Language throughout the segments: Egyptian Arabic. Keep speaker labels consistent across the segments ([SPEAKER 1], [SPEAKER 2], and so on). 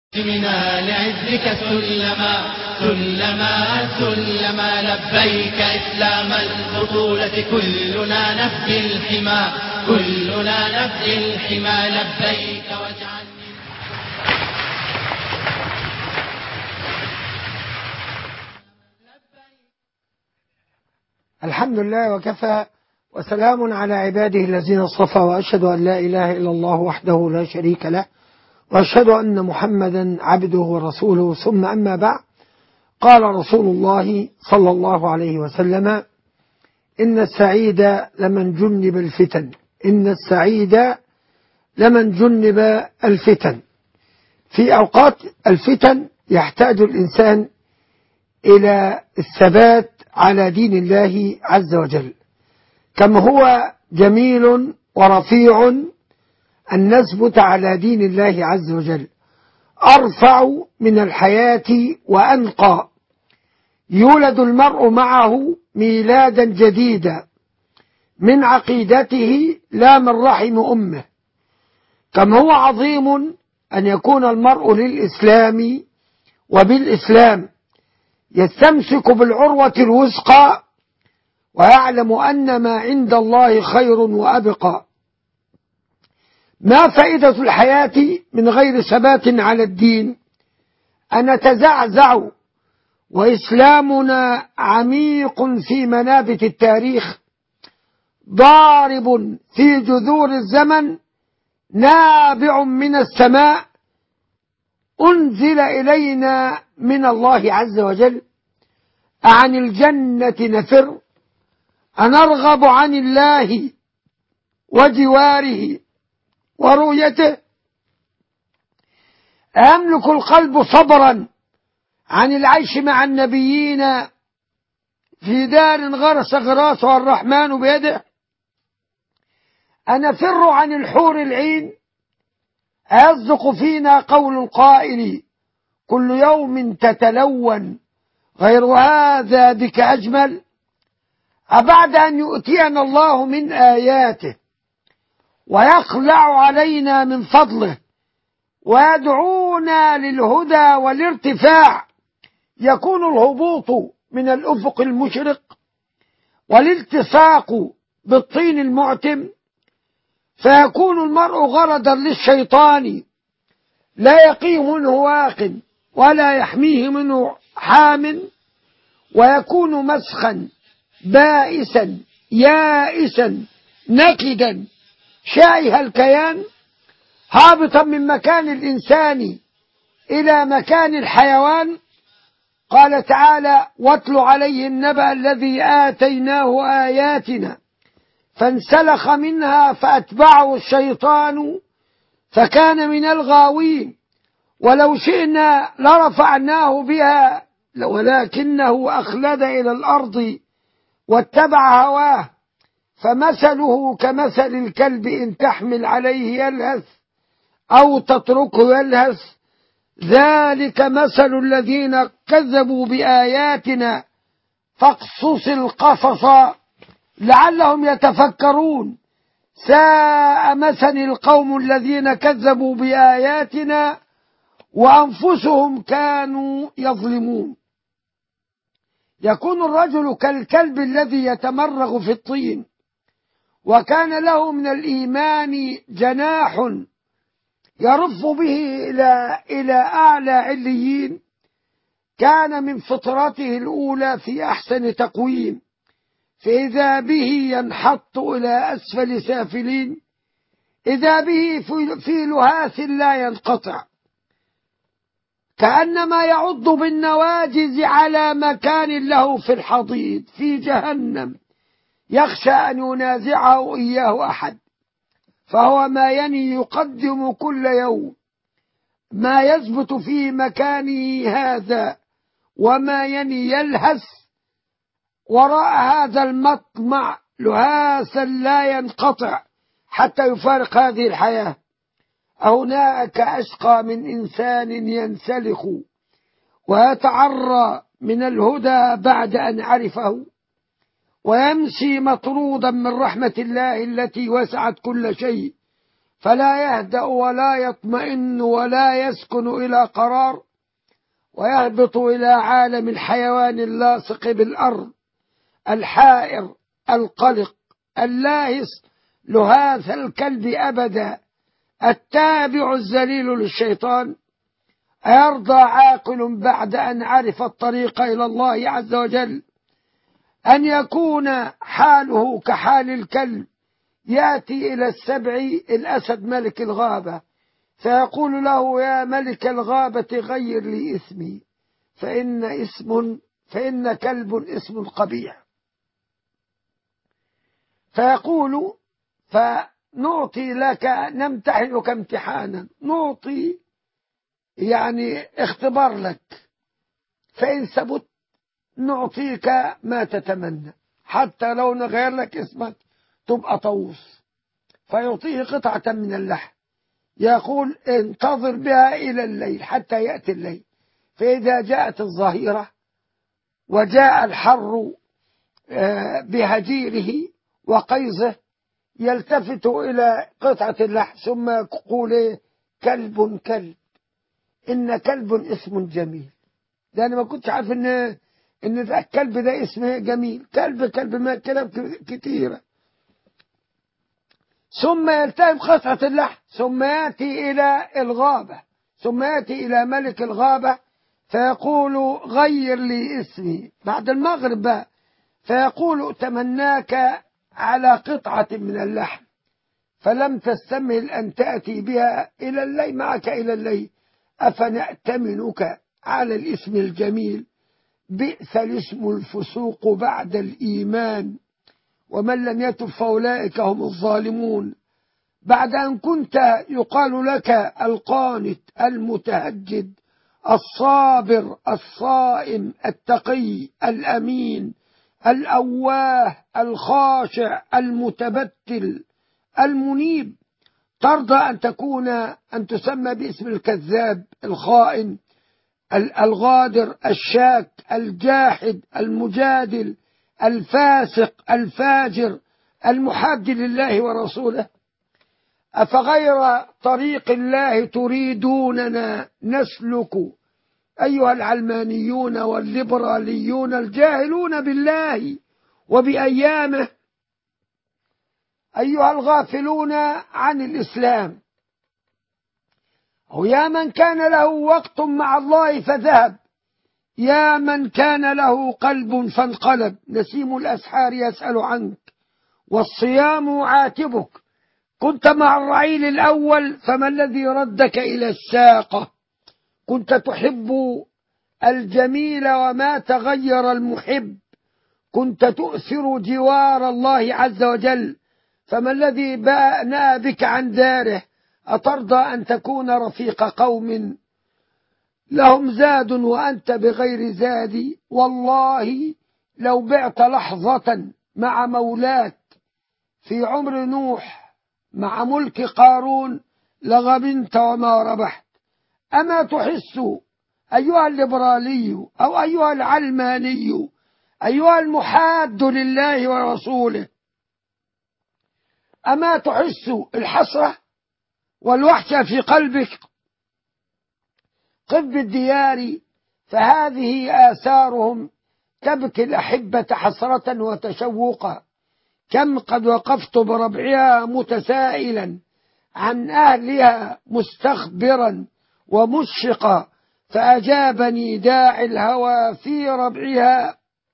[SPEAKER 1] منا لعزك سلما سلما سلما لبيك إسلام البطولة كلنا نفدي الحمى كلنا نفدي الحمى لبيك واجعل
[SPEAKER 2] الحمد لله وكفى وسلام على عباده الذين اصطفى وأشهد أن لا إله إلا الله وحده لا شريك له وأشهد أن محمدا عبده ورسوله ثم أما بعد قال رسول الله صلى الله عليه وسلم إن السعيد لمن جنب الفتن إن السعيد لمن جنب الفتن في أوقات الفتن يحتاج الإنسان إلى الثبات على دين الله عز وجل كما هو جميل ورفيع أن نثبت على دين الله عز وجل أرفع من الحياة وأنقى يولد المرء معه ميلادا جديدا من عقيدته لا من رحم أمه كما هو عظيم أن يكون المرء للإسلام وبالإسلام يستمسك بالعروة الوثقى ويعلم أن ما عند الله خير وأبقى ما فائدة الحياة من غير ثبات على الدين أن نتزعزع وإسلامنا عميق في منابت التاريخ ضارب في جذور الزمن نابع من السماء أنزل إلينا من الله عز وجل عن الجنة نفر أنرغب عن الله وجواره ورؤيته أملك القلب صبرا عن العيش مع النبيين في دار غرس غراسها الرحمن بيده أنفر عن الحور العين أيصدق فينا قول القائل كل يوم تتلون غير هذا بك أجمل أبعد أن يؤتينا الله من آياته ويخلع علينا من فضله ويدعونا للهدى والارتفاع يكون الهبوط من الأفق المشرق والالتصاق بالطين المعتم فيكون المرء غرضا للشيطان لا يقيه منه واق ولا يحميه منه حام ويكون مسخا بائسا يائسا نكدا شائه الكيان هابطا من مكان الإنسان إلى مكان الحيوان قال تعالى واتل عليه النبأ الذي آتيناه آياتنا فانسلخ منها فأتبعه الشيطان فكان من الغاوين ولو شئنا لرفعناه بها ولكنه أخلد إلى الأرض واتبع هواه فمثله كمثل الكلب إن تحمل عليه يلهث أو تتركه يلهث ذلك مثل الذين كذبوا بآياتنا فاقصص القصص لعلهم يتفكرون ساء مثل القوم الذين كذبوا بآياتنا وأنفسهم كانوا يظلمون يكون الرجل كالكلب الذي يتمرغ في الطين وكان له من الإيمان جناح يرف به إلى إلى أعلى عليين كان من فطرته الأولى في أحسن تقويم فإذا به ينحط إلى أسفل سافلين إذا به في لهاث لا ينقطع كأنما يعض بالنواجز على مكان له في الحضيض في جهنم يخشى أن ينازعه إياه أحد فهو ما يني يقدم كل يوم ما يثبت في مكانه هذا وما يني يلهث وراء هذا المطمع لهاسا لا ينقطع حتى يفارق هذه الحياة هناك أشقى من إنسان ينسلخ ويتعرى من الهدى بعد أن عرفه ويمشي مطرودا من رحمة الله التي وسعت كل شيء فلا يهدأ ولا يطمئن ولا يسكن إلى قرار ويهبط إلى عالم الحيوان اللاصق بالأرض الحائر القلق اللاهس لهاث الكلب أبدا التابع الذليل للشيطان أيرضى عاقل بعد أن عرف الطريق إلى الله عز وجل أن يكون حاله كحال الكلب يأتي إلى السبع الأسد ملك الغابة فيقول له يا ملك الغابة غير لي اسمي فإن اسم فإن كلب اسم قبيح فيقول فنعطي لك نمتحنك امتحانا نعطي يعني اختبار لك فإن ثبت نعطيك ما تتمنى حتى لو نغير لك اسمك تبقى طاووس فيعطيه قطعة من اللحم يقول انتظر بها إلى الليل حتى يأتي الليل فإذا جاءت الظهيرة وجاء الحر بهجيره وقيظه يلتفت إلى قطعة اللحم ثم يقول كلب كلب إن كلب اسم جميل ده أنا ما كنتش عارف إن إن الكلب ده اسمه جميل كلب كلب ما كلاب كتيرة ثم يلتهم قطعة اللحم ثم يأتي إلى الغابة ثم يأتي إلى ملك الغابة فيقول غير لي اسمي بعد المغرب بقى فيقول تمناك على قطعة من اللحم فلم تستمهل أن تأتي بها إلى الليل معك إلى الليل أفنأتمنك على الاسم الجميل بئس الاسم الفسوق بعد الإيمان ومن لم يتب فأولئك هم الظالمون بعد أن كنت يقال لك القانت المتهجد الصابر الصائم التقي الأمين الأواه الخاشع المتبتل المنيب ترضى أن تكون أن تسمى باسم الكذاب الخائن الغادر الشاك الجاحد المجادل الفاسق الفاجر المحاد لله ورسوله أفغير طريق الله تريدوننا نسلك أيها العلمانيون والليبراليون الجاهلون بالله وبأيامه أيها الغافلون عن الإسلام ويا من كان له وقت مع الله فذهب يا من كان له قلب فانقلب نسيم الأسحار يسأل عنك والصيام عاتبك كنت مع الرعيل الأول فما الذي ردك إلى الساقة كنت تحب الجميل وما تغير المحب كنت تؤثر جوار الله عز وجل فما الذي باء بك عن داره أترضى أن تكون رفيق قوم لهم زاد وأنت بغير زاد والله لو بعت لحظة مع مولاك في عمر نوح مع ملك قارون لغبنت وما ربحت أما تحس أيها الليبرالي أو أيها العلماني أيها المحاد لله ورسوله أما تحس الحسرة والوحشة في قلبك قف بالديار فهذه آثارهم تبكي الأحبة حسرة وتشوقا كم قد وقفت بربعها متسائلا عن أهلها مستخبرا ومشفقا فأجابني داعي الهوى في ربعها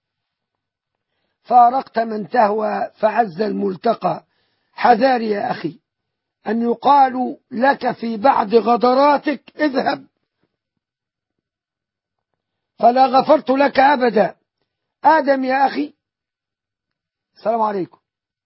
[SPEAKER 2] فارقت من تهوى فعز الملتقى حذار يا أخي أن يقال لك في بعد غدراتك اذهب فلا غفرت لك أبدا آدم يا أخي السلام عليكم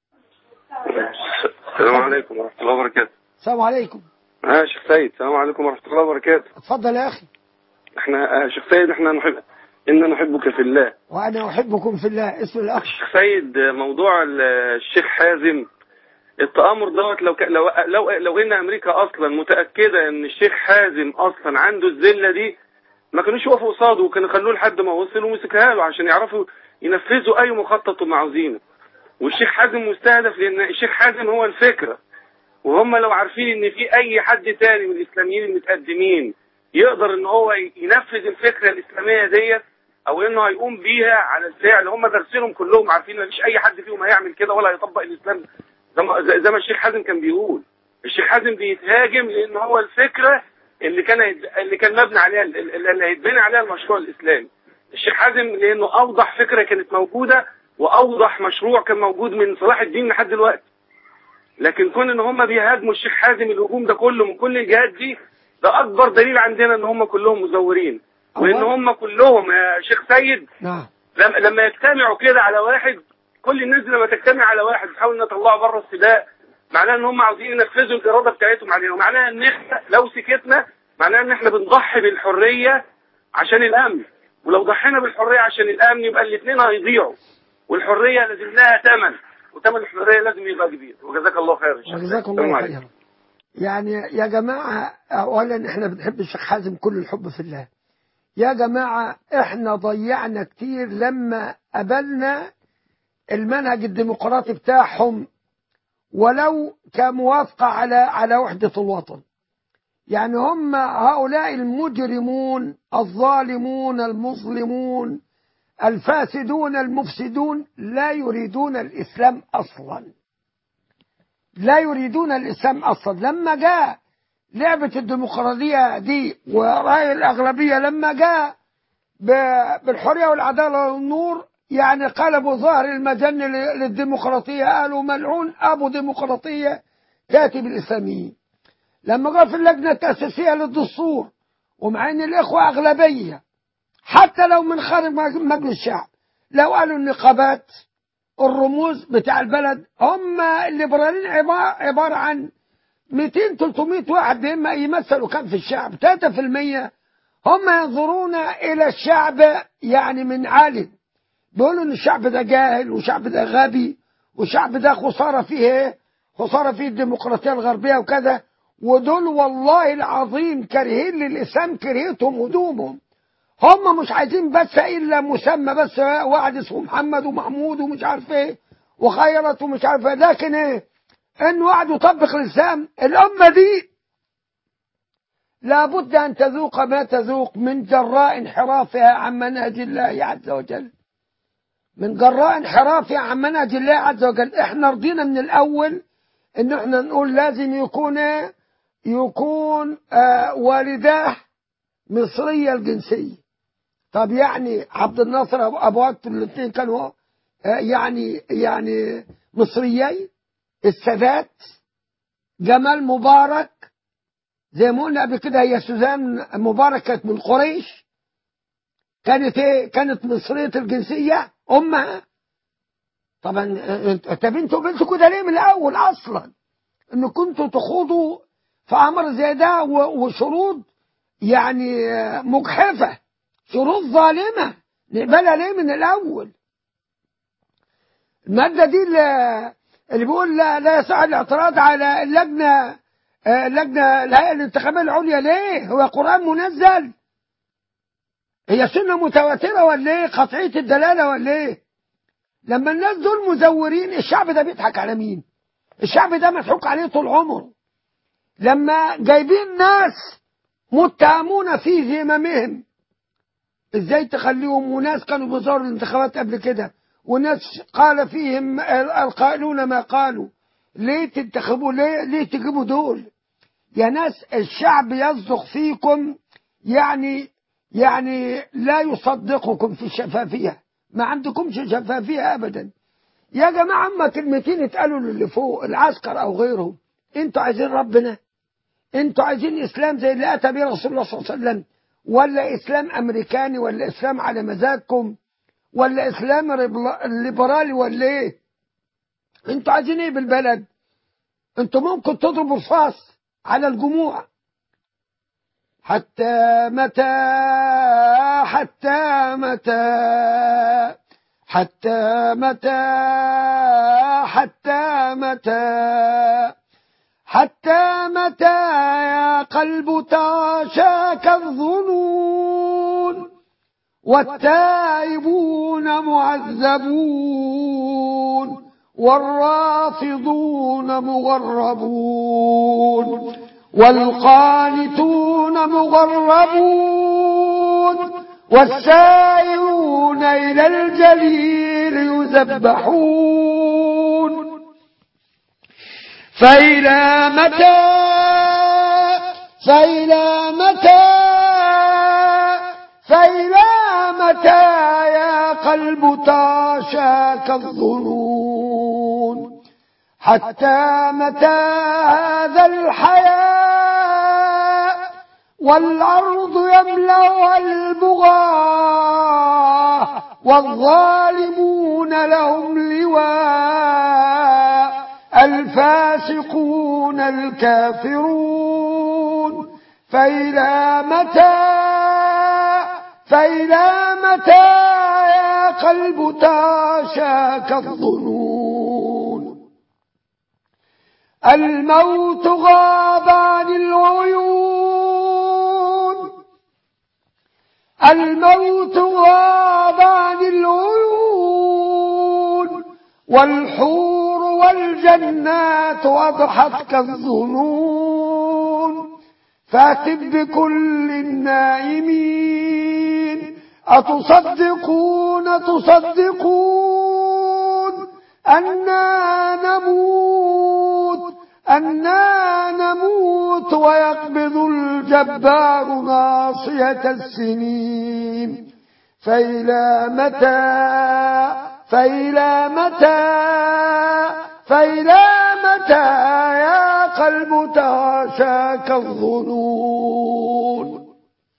[SPEAKER 3] السلام عليكم ورحمة الله وبركاته
[SPEAKER 2] السلام عليكم
[SPEAKER 3] اه شيخ سيد السلام عليكم ورحمة الله وبركاته
[SPEAKER 2] اتفضل يا أخي
[SPEAKER 3] احنا آه شيخ سيد احنا نحب إنا نحبك في الله
[SPEAKER 2] وأنا أحبكم في الله اسم الأخ
[SPEAKER 3] شيخ سيد موضوع ال- الشيخ حازم التآمر دوت لو ك... لو لو لو ان امريكا اصلا متاكده ان الشيخ حازم اصلا عنده الذله دي ما كانوش يقفوا قصاده وكانوا يخلوه لحد ما وصل ومسكها له عشان يعرفوا ينفذوا اي مخطط هم عاوزينه والشيخ حازم مستهدف لان الشيخ حازم هو الفكره وهم لو عارفين ان في اي حد تاني من الاسلاميين المتقدمين يقدر ان هو ينفذ الفكره الاسلاميه ديت او انه هيقوم بيها على الفعل هم دارسينهم كلهم عارفين ما فيش اي حد فيهم هيعمل كده ولا هيطبق الاسلام زي ما, زي- زي ما الشيخ حازم كان بيقول الشيخ حازم بيتهاجم لان هو الفكره اللي كان هيت- اللي كان مبني عليها ال- ال- اللي هيتبني عليها المشروع الاسلامي الشيخ حازم لانه اوضح فكره كانت موجوده واوضح مشروع كان موجود من صلاح الدين لحد دلوقتي لكن كون ان هم بيهاجموا الشيخ حازم الهجوم ده كله من كل الجهات دي ده اكبر دليل عندنا ان هم كلهم مزورين وان
[SPEAKER 2] الله.
[SPEAKER 3] هم كلهم يا شيخ سيد
[SPEAKER 2] نعم
[SPEAKER 3] لما لما يجتمعوا كده على واحد كل الناس دي لما تجتمع على واحد تحاول ان تطلعه بره السباق معناه ان هم عاوزين ينفذوا الاراده بتاعتهم علينا ومعناها ان احنا لو سكتنا معناها ان احنا بنضحي بالحريه عشان الامن ولو ضحينا بالحريه عشان الامن يبقى الاثنين هيضيعوا والحريه لازم لها ثمن وثمن الحريه لازم يبقى كبير وجزاك الله خير يا شيخ.
[SPEAKER 2] وجزاكم
[SPEAKER 3] السلام
[SPEAKER 2] الله
[SPEAKER 3] عليكم.
[SPEAKER 2] خيرا يعني يا جماعة أولا إحنا بنحب الشيخ حازم كل الحب في الله يا جماعة إحنا ضيعنا كتير لما قبلنا المنهج الديمقراطي بتاعهم ولو كموافقة على على وحدة الوطن يعني هم هؤلاء المجرمون الظالمون المظلمون الفاسدون المفسدون لا يريدون الإسلام أصلاً لا يريدون الإسلام أصلا لما جاء لعبة الديمقراطية دي ورأي الأغلبية لما جاء ب- بالحرية والعدالة والنور يعني قلبوا ظهر المجن ل- للديمقراطية قالوا ملعون أبو ديمقراطية كاتب الإسلاميين لما جاء في اللجنة التأسيسية للدستور ومع أن الإخوة أغلبية حتى لو من خارج مج- مجلس الشعب لو قالوا النقابات الرموز بتاع البلد هم الليبراليين عبارة, عبارة عن 200 300 واحد بهم يمثلوا كم في الشعب 3% هم ينظرون إلى الشعب يعني من عالم بيقولوا إن الشعب ده جاهل والشعب ده غبي والشعب ده خسارة فيه إيه؟ خسارة فيه الديمقراطية الغربية وكذا ودول والله العظيم كارهين للإسلام كرهتهم هدومهم هم مش عايزين بس الا مسمى بس واحد اسمه محمد ومحمود ومش عارف ايه وخيرت ومش عارف ايه لكن ايه ان واحد يطبق الاسلام الامه دي لابد ان تذوق ما تذوق من جراء انحرافها عن منهج الله عز وجل من جراء انحرافها عن منهج الله عز وجل احنا رضينا من الاول ان احنا نقول لازم يكون إيه؟ يكون آه والداه مصريه الجنسيه طب يعني عبد الناصر أبو أبو وقت الاثنين كانوا آه، يعني يعني مصريين السادات جمال مبارك زي ما قلنا قبل كده هي سوزان مبارك كانت من قريش كانت ايه كانت مصرية الجنسية امها طبعا آه، طب انتوا بنتوا كده ليه من الاول اصلا ان كنتوا تخوضوا في امر زي ده و- وشروط يعني آه، مجحفه شروط ظالمة نقبلها ليه من الأول المادة دي اللي, اللي بيقول لا, لا يسع الاعتراض على اللجنة آه، اللجنة الهيئة الانتخابية العليا ليه هو قرآن منزل هي سنة متواترة ولا ايه قطعية الدلالة ولا ايه لما الناس دول مزورين الشعب ده بيضحك على مين الشعب ده مضحوك عليه طول عمره لما جايبين ناس متهمون في ذممهم ازاي تخليهم وناس كانوا بيظهروا الانتخابات قبل كده وناس قال فيهم القائلون ما قالوا ليه تنتخبوا ليه ليه تجيبوا دول يا ناس الشعب يصدق فيكم يعني يعني لا يصدقكم في الشفافية ما عندكمش شفافية أبدا يا جماعة أما كلمتين اتقالوا للي فوق العسكر أو غيرهم انتوا عايزين ربنا انتوا عايزين إسلام زي اللي أتى به رسول الله صلى الله عليه وسلم ولا إسلام أمريكاني ولا إسلام على مزاجكم ولا إسلام ريبلا- ليبرالي ولا إيه انتوا عايزين إيه بالبلد انتوا ممكن تضربوا رصاص على الجموع حتى متى حتى متى حتى متى حتى متى حتى متى يا قلب تعشاك الظنون والتائبون معذبون والرافضون مغربون والقانتون مغربون والسائرون إلى الجليل يذبحون فإلى متى فإلى متى فإلى متى يا قلب تعشاك الظنون حتى متى هذا الحياء والأرض يملأها البغاة والظالمون لهم لواء الفاسقون الكافرون فإلى متى فإلى متى يا قلب تعشاك الظنون الموت غاب عن العيون الموت غاب عن العيون والحور والجنات أضحت كالظنون فاتب بكل النائمين أتصدقون تصدقون أنا نموت أنا نموت ويقبض الجبار ناصية السنين فإلى متى فإلى متى فإلى متى يا قلب تعشاك الظنون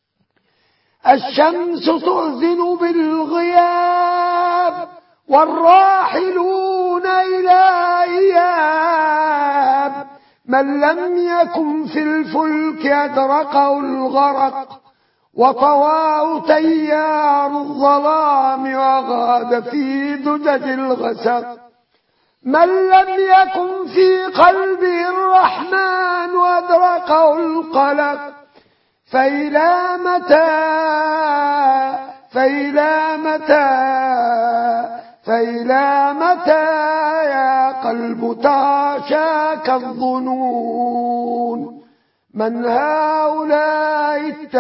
[SPEAKER 2] الشمس تؤذن بالغياب والراحلون إلى إياب من لم يكن في الفلك أدركه الغرق وطواه تيار الظلام وغاد في دجج الغسق من لم يكن في قلبه الرحمن وأدركه القلق فإلى متى فإلى متى فإلى متى يا قلب تعشاك الظنون من هؤلاء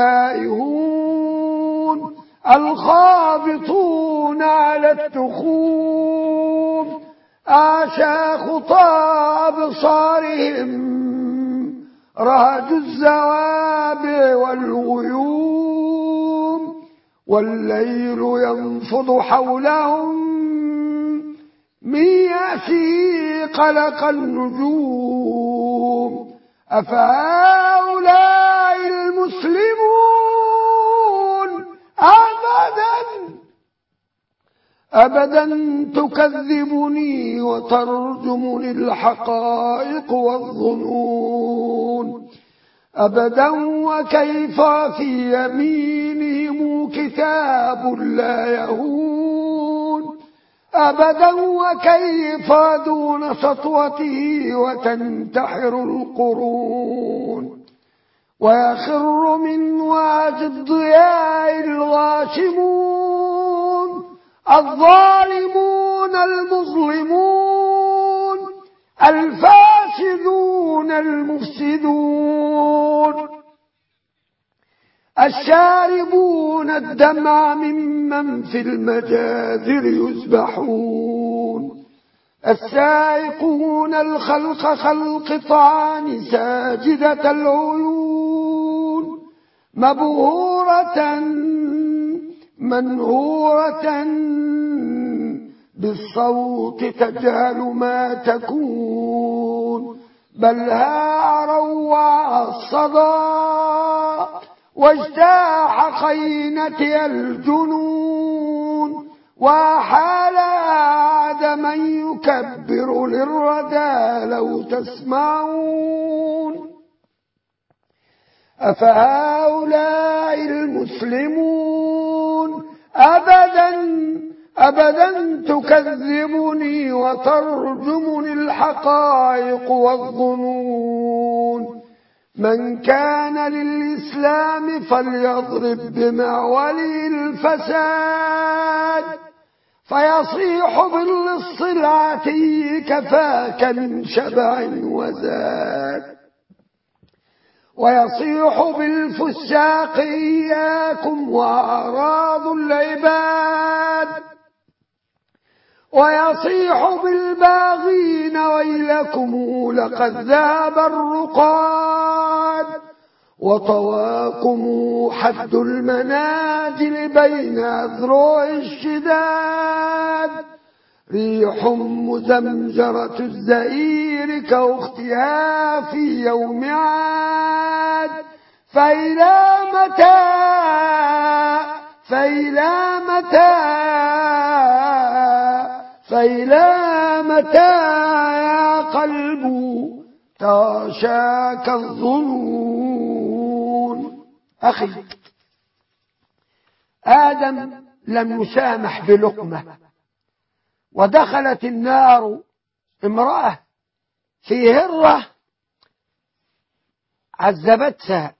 [SPEAKER 2] التائهون الخابطون على التخوم أعشى خطى أبصارهم رهج الزوابع والغيوم والليل ينفض حولهم من يأتي قلق النجوم أفهؤلاء المسلمون أبدا أبدا تكذبني وترجمني الحقائق والظنون أبدا وكيف في يمينهم كتاب لا يهون أبدا وكيف دون سطوته وتنتحر القرون ويخر من واد الضياء الغاشمون الظالمون المظلمون الفاسدون المفسدون الشاربون الدمع ممن في المجازر يذبحون السائقون الخلق خلق طعان ساجدة العيون مبهورة منهورة بالصوت تجهل ما تكون بل ها روع الصدى واجتاح خينتي الجنون وحال عاد من يكبر للردى لو تسمعون أفهؤلاء المسلمون أبدا أبدا تكذبني وترجمني الحقائق والظنون من كان للإسلام فليضرب بمعوله الفساد فيصيح باللص العتي كفاك من شبع وزاد ويصيح بالفساق إياكم وأعراض العباد ويصيح بالباغين ويلكم لقد ذاب الرقاد وطواكم حد المنازل بين أذرع الشداد ريح مزمجرة الزئير كاختها في يوم عاد فإلى متى فإلى متى فإلى متى يا قلب تغشاك الظنون أخي آدم لم يسامح بلقمة ودخلت النار امرأة في هرة عذبتها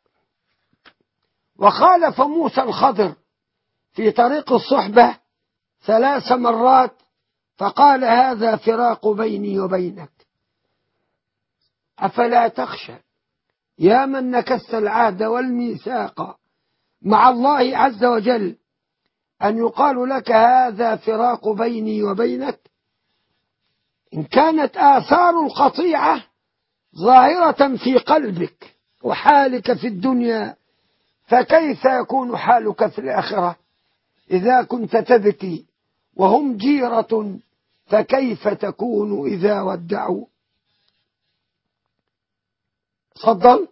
[SPEAKER 2] وخالف موسى الخضر في طريق الصحبة ثلاث مرات فقال هذا فراق بيني وبينك أفلا تخشى يا من نكست العهد والميثاق مع الله عز وجل أن يقال لك هذا فراق بيني وبينك إن كانت آثار القطيعة ظاهرة في قلبك وحالك في الدنيا فكيف يكون حالك في الآخرة إذا كنت تبكي وهم جيرة فكيف تكون إذا ودعوا تفضل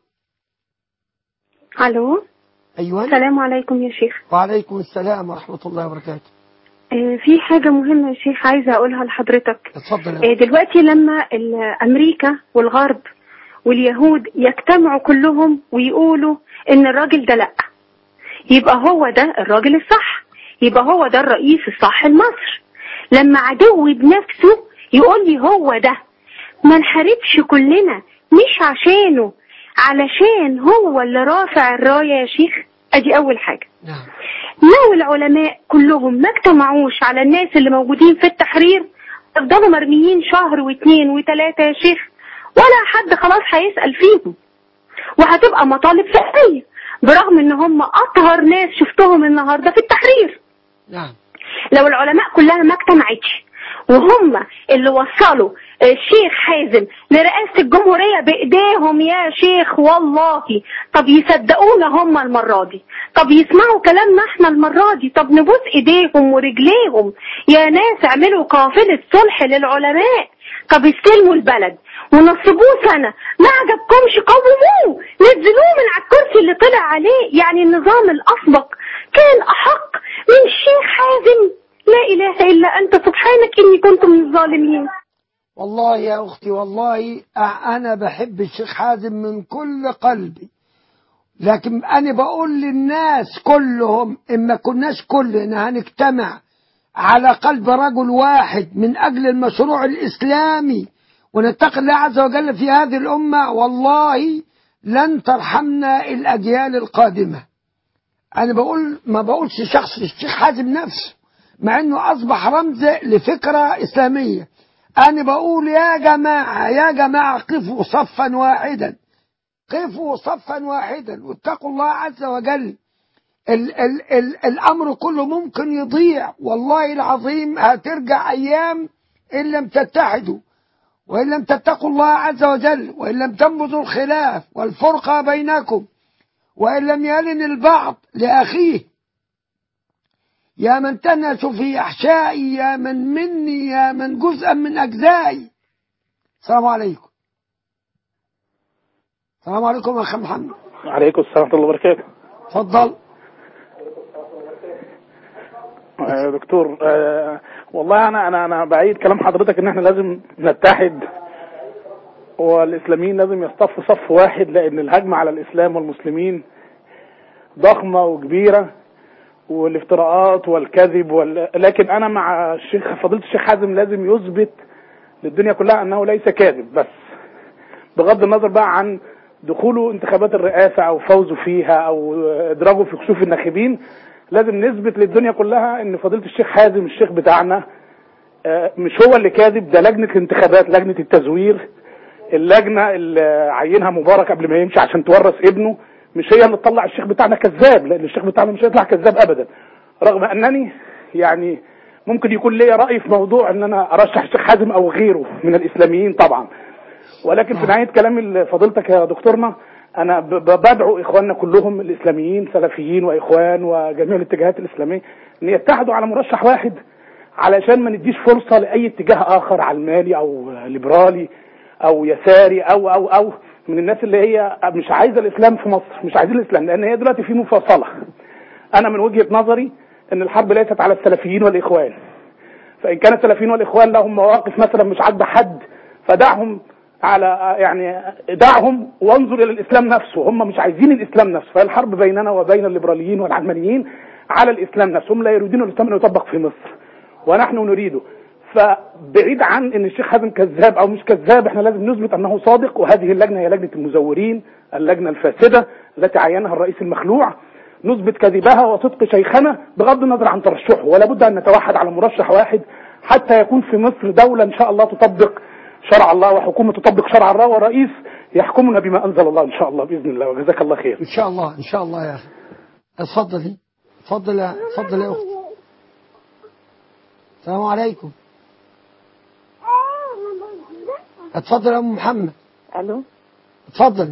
[SPEAKER 4] الو
[SPEAKER 2] أيوة
[SPEAKER 4] السلام عليكم يا شيخ
[SPEAKER 2] وعليكم السلام ورحمة الله وبركاته
[SPEAKER 4] آه، في حاجة مهمة يا شيخ عايزة أقولها لحضرتك
[SPEAKER 2] اتفضل يا
[SPEAKER 4] آه، دلوقتي لما ال- أمريكا والغرب واليهود يجتمعوا كلهم ويقولوا إن الراجل ده لأ يبقى هو ده الراجل الصح يبقى هو ده الرئيس الصح لمصر لما عدوي بنفسه يقول لي هو ده ما نحاربش كلنا مش عشانه علشان هو اللي رافع الراية يا شيخ ادي اول حاجة
[SPEAKER 2] نعم
[SPEAKER 4] لو العلماء كلهم ما اجتمعوش على الناس اللي موجودين في التحرير يفضلوا مرميين شهر واثنين وثلاثة يا شيخ ولا حد خلاص هيسأل فيهم وهتبقى مطالب فقهية برغم ان هم اطهر ناس شفتهم النهاردة في التحرير
[SPEAKER 2] نعم
[SPEAKER 4] لو العلماء كلها ما اجتمعتش وهم اللي وصلوا الشيخ حازم لرئاسة الجمهورية بإيديهم يا شيخ والله طب يصدقونا هم المرة دي طب يسمعوا كلامنا احنا المرة دي طب نبوس ايديهم ورجليهم يا ناس اعملوا قافلة صلح للعلماء طب استلموا البلد ونصبوه سنة ما عجبكمش قوموه نزلوه من على الكرسي اللي طلع عليه يعني النظام الأسبق كان أحق من الشيخ حازم لا إله إلا أنت سبحانك إني كنت من الظالمين
[SPEAKER 2] والله يا أختي والله أ- أنا بحب الشيخ حازم من كل قلبي لكن أنا بقول للناس كلهم إن ما كناش كلنا هنجتمع على قلب رجل واحد من أجل المشروع الإسلامي ونتقي الله عز وجل في هذه الأمة والله لن ترحمنا الأجيال القادمة أنا بقول ما بقولش شخص الشيخ حازم نفسه مع إنه أصبح رمز لفكرة إسلامية أنا بقول يا جماعة يا جماعة قفوا صفا واحدا قفوا صفا واحدا واتقوا الله عز وجل ال ال ال الأمر كله ممكن يضيع والله العظيم هترجع أيام إن لم تتحدوا وإن لم تتقوا الله عز وجل وإن لم تنبذوا الخلاف والفرقة بينكم وإن لم يلن البعض لأخيه يا من تنس في أحشائي يا من مني يا من جزءا من أجزائي السلام عليكم السلام عليكم يا أخي محمد
[SPEAKER 5] عليكم السلام ورحمة الله وبركاته
[SPEAKER 2] تفضل
[SPEAKER 5] آه، دكتور آه، والله انا انا انا بعيد كلام حضرتك ان احنا لازم نتحد والاسلاميين لازم يصطفوا صف واحد لان الهجمه على الاسلام والمسلمين ضخمه وكبيره والافتراءات والكذب وال... لكن انا مع الشيخ فضيله الشيخ حازم لازم يثبت للدنيا كلها انه ليس كاذب بس بغض النظر بقى عن دخوله انتخابات الرئاسه او فوزه فيها او ادراجه في كشوف الناخبين لازم نثبت للدنيا كلها ان فضيله الشيخ حازم الشيخ بتاعنا آه، مش هو اللي كاذب ده لجنه الانتخابات لجنه التزوير اللجنه اللي عينها مبارك قبل ما يمشي عشان تورث ابنه مش هي اللي تطلع الشيخ بتاعنا كذاب لان الشيخ بتاعنا مش هيطلع كذاب ابدا رغم انني يعني ممكن يكون ليا راي في موضوع ان انا ارشح الشيخ حازم او غيره من الاسلاميين طبعا ولكن في نهايه كلام فضيلتك يا دكتورنا انا ب- ب- بدعو اخواننا كلهم الاسلاميين سلفيين واخوان وجميع الاتجاهات الاسلاميه ان يتحدوا على مرشح واحد علشان ما نديش فرصه لاي اتجاه اخر علماني او ليبرالي او يساري او او او من الناس اللي هي مش عايزه الاسلام في مصر مش عايزين الاسلام لان هي دلوقتي في مفاصله انا من وجهه نظري ان الحرب ليست على السلفيين والاخوان فان كان السلفيين والاخوان لهم مواقف مثلا مش عاجبه حد فدعهم على يعني دعهم وانظر الى الاسلام نفسه هم مش عايزين الاسلام نفسه فالحرب بيننا وبين الليبراليين والعلمانيين على الاسلام نفسه هم لا يريدون الاسلام ان يطبق في مصر ونحن نريده فبعيد عن ان الشيخ حازم كذاب او مش كذاب احنا لازم نثبت انه صادق وهذه اللجنه هي لجنه المزورين اللجنه الفاسده التي عينها الرئيس المخلوع نثبت كذبها وصدق شيخنا بغض النظر عن ترشحه ولا بد ان نتوحد على مرشح واحد حتى يكون في مصر دوله ان شاء الله تطبق شرع الله وحكومه تطبق شرع الله ورئيس يحكمنا بما انزل الله ان شاء الله باذن الله وجزاك الله خير
[SPEAKER 2] إن شاء الله إن شاء الله يا أخي اتفضلي اتفضل يا اتفضل يا أختي السلام عليكم اتفضل يا أم محمد
[SPEAKER 6] الو
[SPEAKER 2] اتفضل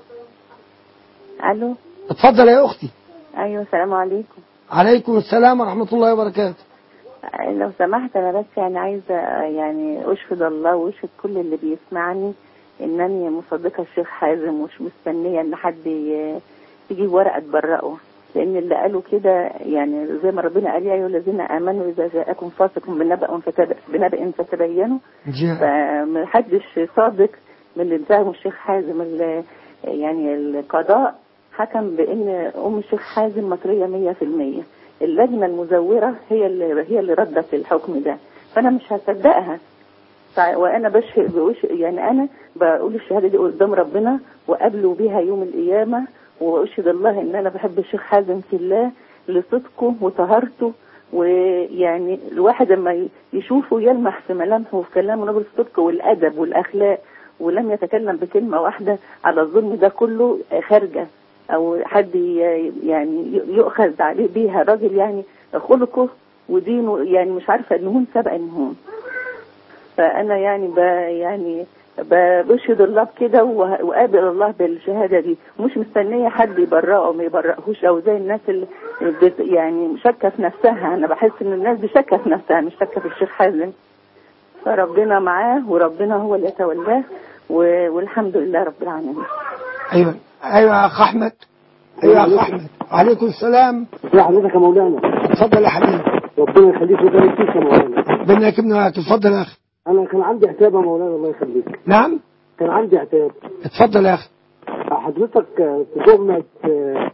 [SPEAKER 6] الو
[SPEAKER 2] اتفضل يا أختي
[SPEAKER 6] ايوه السلام عليكم
[SPEAKER 2] عليكم السلام ورحمة الله وبركاته
[SPEAKER 6] لو سمحت انا بس يعني عايزه يعني اشهد الله واشهد كل اللي بيسمعني انني مصدقه الشيخ حازم ومش مستنيه ان حد ي- يجيب ورقه تبرئه لان اللي قالوا كده يعني زي ما ربنا قال يا ايها الذين امنوا اذا جاءكم فاسق بنبأ فتب- بنبأ فتبينوا
[SPEAKER 2] جاء
[SPEAKER 6] فمحدش صادق من اللي اتهموا الشيخ حازم ال- يعني القضاء حكم بان ام الشيخ حازم مصريه 100% اللجنه المزوره هي اللي هي اللي ردت الحكم ده فانا مش هصدقها ف- وانا بشهد بوش يعني انا بقول الشهاده دي قدام ربنا وقابله بها يوم القيامه واشهد الله ان انا بحب الشيخ حازم في الله لصدقه وطهارته ويعني الواحد لما ي- يشوفه يلمح في ملامحه وفي كلامه نبرة الصدق والادب والاخلاق ولم يتكلم بكلمه واحده على الظلم ده كله خارجه او حد ي- يعني ي- يؤخذ عليه بيها راجل يعني خلقه ودينه يعني مش عارفه النهون سبق النهون فانا يعني ب يعني ب- بشهد الله بكده وه- وقابل الله بالشهاده دي مش مستنيه حد يبرئه ما يبرئهوش او زي الناس اللي بت يعني شاكه في نفسها انا بحس ان الناس دي شاكه في نفسها مش شاكه في الشيخ حازم فربنا معاه وربنا هو اللي يتولاه و- والحمد لله رب العالمين
[SPEAKER 2] أيوة أيوة يا أخ أحمد أيوة يا أخ أحمد وعليكم السلام
[SPEAKER 7] يا حضرتك يا مولانا
[SPEAKER 2] اتفضل يا حبيبي
[SPEAKER 7] ربنا يخليك ويبارك فيك يا مولانا
[SPEAKER 2] ربنا يكرمنا وياك اتفضل يا أخي
[SPEAKER 7] انا كان عندي عتاب يا مولانا الله يخليك
[SPEAKER 2] نعم
[SPEAKER 7] كان عندي عتاب
[SPEAKER 2] اتفضل يا أخي
[SPEAKER 7] حضرتك في جمعة آه،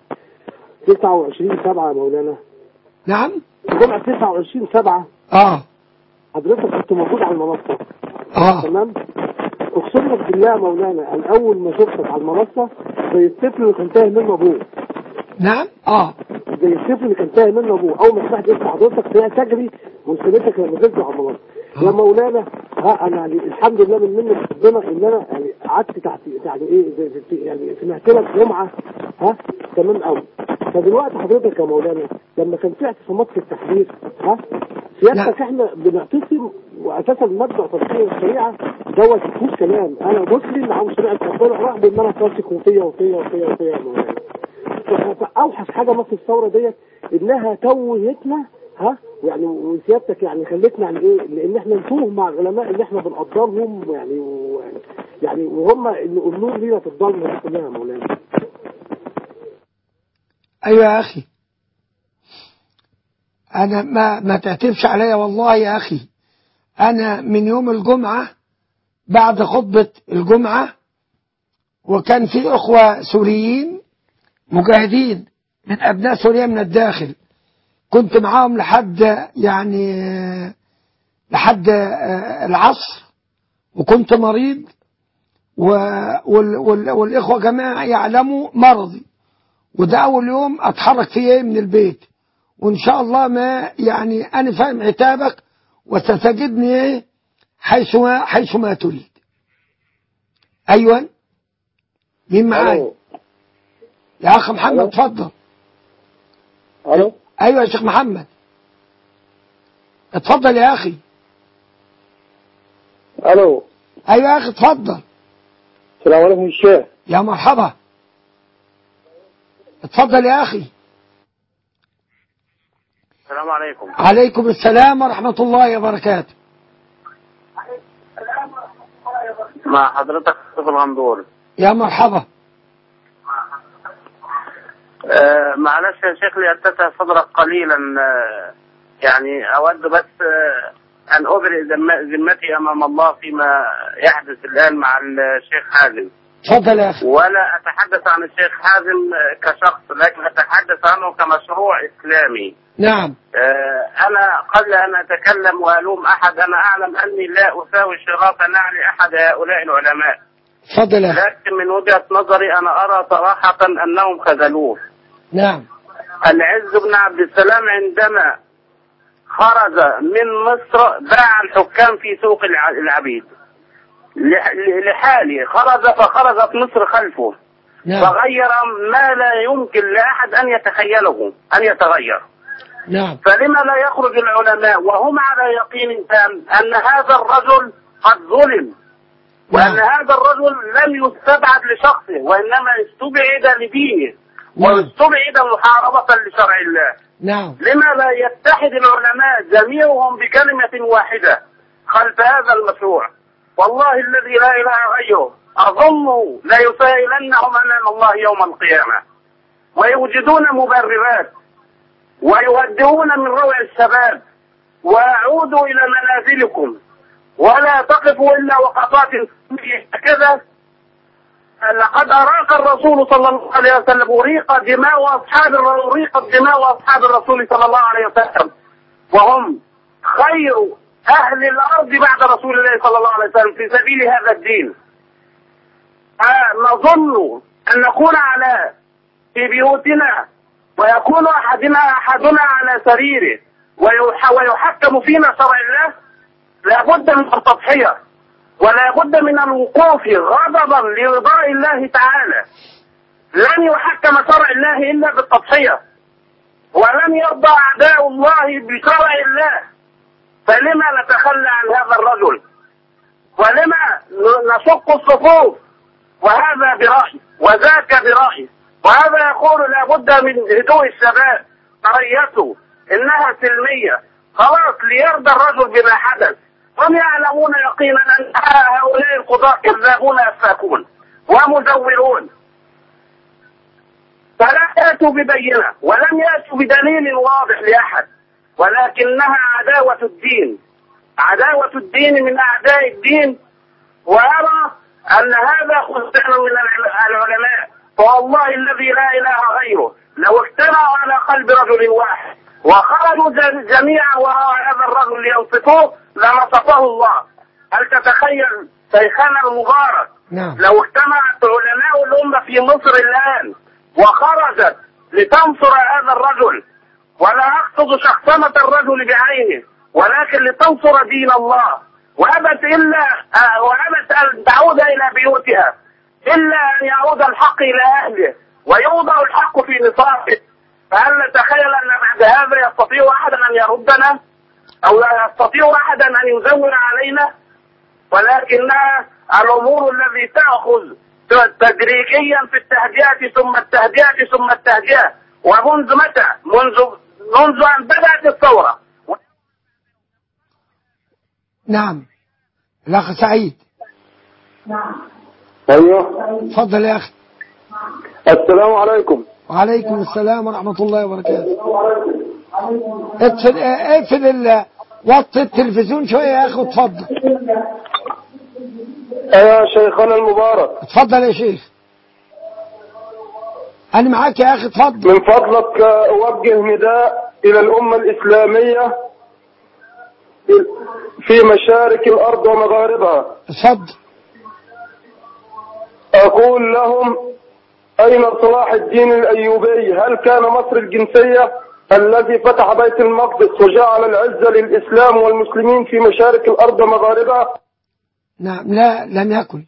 [SPEAKER 7] 29 7 يا مولانا
[SPEAKER 2] نعم
[SPEAKER 7] في جمعة 29 7
[SPEAKER 2] آه
[SPEAKER 7] حضرتك كنت موجود على المنصة
[SPEAKER 2] آه
[SPEAKER 7] تمام اقسم لك بالله يا مولانا انا اول ما شفتك على المنصة زي الطفل اللي كان تايه منه ابوه
[SPEAKER 2] نعم آه
[SPEAKER 7] زي الطفل اللي كان تايه منه ابوه اول ما سمعت اسم حضرتك تلاقي تجري وانسانيتك لما تنزل على المنصة يا مولانا ها انا يعني الحمد لله من منة ربنا ان انا يعني قعدت تحت يعني ايه زي زي يعني سمعت لك جمعه ها تمام قوي فدلوقتي حضرتك يا مولانا لما كان في اعتصامات في التحرير ها سيادتك احنا بنعتصم واساسا مبدا تطبيق الشريعه دوت مفيهوش كلام انا مسلم عاوز شريعه ربنا رغم ان انا فاسق وفيا وفيا وفيا وفيا يا مولانا فاوحش حاجه مصر الثوره ديت انها توهتنا ها يعني وسيادتك يعني خلتنا يعني ايه لان احنا نتوه مع العلماء اللي احنا بنقدرهم يعني و يعني وهم اللي النور لينا في الضلمه دي كلها يا مولانا
[SPEAKER 2] أيوة يا أخي أنا ما ما تعتبش عليا والله يا أخي أنا من يوم الجمعة بعد خطبة الجمعة وكان في أخوة سوريين مجاهدين من أبناء سوريا من الداخل كنت معاهم لحد يعني لحد العصر وكنت مريض وال وال والإخوة جماعة يعلموا مرضي وده أول يوم أتحرك فيه من البيت وإن شاء الله ما يعني أنا فاهم عتابك وستجدني إيه حيث ما حيث ما تريد أيوة مين معاي
[SPEAKER 7] الو
[SPEAKER 2] يا أخ محمد
[SPEAKER 7] ألو.
[SPEAKER 2] اتفضل
[SPEAKER 7] الو
[SPEAKER 2] أيوة يا شيخ محمد اتفضل يا أخي
[SPEAKER 7] الو
[SPEAKER 2] أيوة يا أخي اتفضل
[SPEAKER 7] السلام عليكم الشيخ
[SPEAKER 2] يا مرحبا اتفضل يا أخي
[SPEAKER 3] السلام عليكم
[SPEAKER 2] عليكم السلام ورحمة الله وبركاته
[SPEAKER 3] مع حضرتك في الغندور
[SPEAKER 2] يا مرحبا
[SPEAKER 3] آه معلش يا شيخ ليتسع صدرك قليلا آه يعني أود بس آه أن أبرئ ذم- ذمتي أمام الله فيما يحدث الآن مع الشيخ حازم
[SPEAKER 2] اتفضل يا أخي
[SPEAKER 3] ولا أتحدث عن الشيخ حازم آه، كشخص لكن أتحدث عنه كمشروع إسلامي
[SPEAKER 2] نعم
[SPEAKER 3] آه، أنا قبل أن أتكلم وألوم أحد أنا أعلم أني لا أساوي شراط نعل أحد هؤلاء العلماء
[SPEAKER 2] اتفضل يا أخي
[SPEAKER 3] لكن من وجهة نظري أنا أرى صراحة أنهم خذلوه
[SPEAKER 2] نعم
[SPEAKER 3] العز بن عبد السلام عندما خرج من مصر باع الحكام في سوق الع- العبيد لح- لحاله خرج فخرجت مصر خلفه
[SPEAKER 2] نعم
[SPEAKER 3] فغير ما لا يمكن لأحد أن يتخيله أن يتغير
[SPEAKER 2] نعم
[SPEAKER 3] فلما لا يخرج العلماء وهم على يقين تام أن هذا الرجل قد ظلم وأن
[SPEAKER 2] نعم.
[SPEAKER 3] هذا الرجل لم يستبعد لشخصه وإنما استبعد لدينه
[SPEAKER 2] نعم.
[SPEAKER 3] واستبعد محاربة لشرع الله
[SPEAKER 2] نعم
[SPEAKER 3] لما لا يتحد العلماء جميعهم بكلمة واحدة خلف هذا المشروع والله الذي لا إله غيره أظن لا يسائلنهم أمام الله يوم القيامة ويوجدون مبررات ويودعون من روع الشباب وأعودوا إلى منازلكم ولا تقفوا إلا وقفات هكذا لقد أراق الرسول صلى الله عليه وسلم أريق دماء أصحاب أريقت دماء أصحاب الرسول صلى الله عليه وسلم وهم خير أهل الأرض بعد رسول الله صلى الله عليه وسلم في سبيل هذا الدين نظن أن نكون على في بيوتنا ويكون أحدنا أحدنا على سريره ويح- ويحكم فينا شرع الله لابد من التضحية ولا بد من الوقوف غضبا لرضاء الله تعالى لن يحكم شرع الله الا بالتضحيه ولن يرضى اعداء الله بشرع الله فلما نتخلى عن هذا الرجل ولما نشق الصفوف وهذا برأي وذاك برأي وهذا يقول لابد من هدوء الشباب قريته انها سلميه خلاص ليرضى الرجل بما حدث هم يعلمون يقينا ان هؤلاء القضاة كذابون افاكون ومزورون فلا ياتوا ببينه ولم ياتوا بدليل واضح لاحد ولكنها عداوه الدين عداوه الدين من اعداء الدين وارى ان هذا خزعن من الع- العلماء فوالله الذي لا اله غيره لو اجتمعوا على قلب رجل واحد وخرجوا ج- جميعا وراء هذا الرجل لينصفوه لنصفه الله هل تتخيل شيخنا المبارك
[SPEAKER 2] نعم
[SPEAKER 3] لو اجتمعت علماء الأمة في مصر الآن وخرجت لتنصر هذا الرجل ولا أقصد شخصنة الرجل بعينه ولكن لتنصر دين الله وأبت إلا آه، وأبت أن تعود إلى بيوتها إلا أن يعود الحق إلى أهله ويوضع الحق في نصابه فهل نتخيل أن بعد هذا يستطيع أحد أن يردنا أو لا يستطيع أحد أن يزور علينا ولكنها الامور التي تاخذ تدريجيا في التهدئه ثم التهدئه ثم التهدئه ومنذ متى؟ منذ منذ ان بدات الثوره
[SPEAKER 2] نعم الأخ سعيد
[SPEAKER 7] ايوه
[SPEAKER 2] اتفضل يا أخي
[SPEAKER 7] السلام عليكم
[SPEAKER 2] وعليكم السلام ورحمة الله وبركاته اقفل اقفل ال- وطي التلفزيون شوية يا أخي واتفضل
[SPEAKER 7] يا شيخنا المبارك
[SPEAKER 2] اتفضل يا شيخ أنا معاك يا أخي اتفضل
[SPEAKER 7] من فضلك أوجه نداء إلى الأمة الإسلامية في مشارق الأرض ومغاربها
[SPEAKER 2] اتفضل
[SPEAKER 7] أقول لهم أين صلاح الدين الأيوبي هل كان مصر الجنسية
[SPEAKER 8] الذي فتح بيت المقدس وجعل العزة للإسلام والمسلمين في مشارق الأرض ومغاربها
[SPEAKER 2] نعم لا لم يكن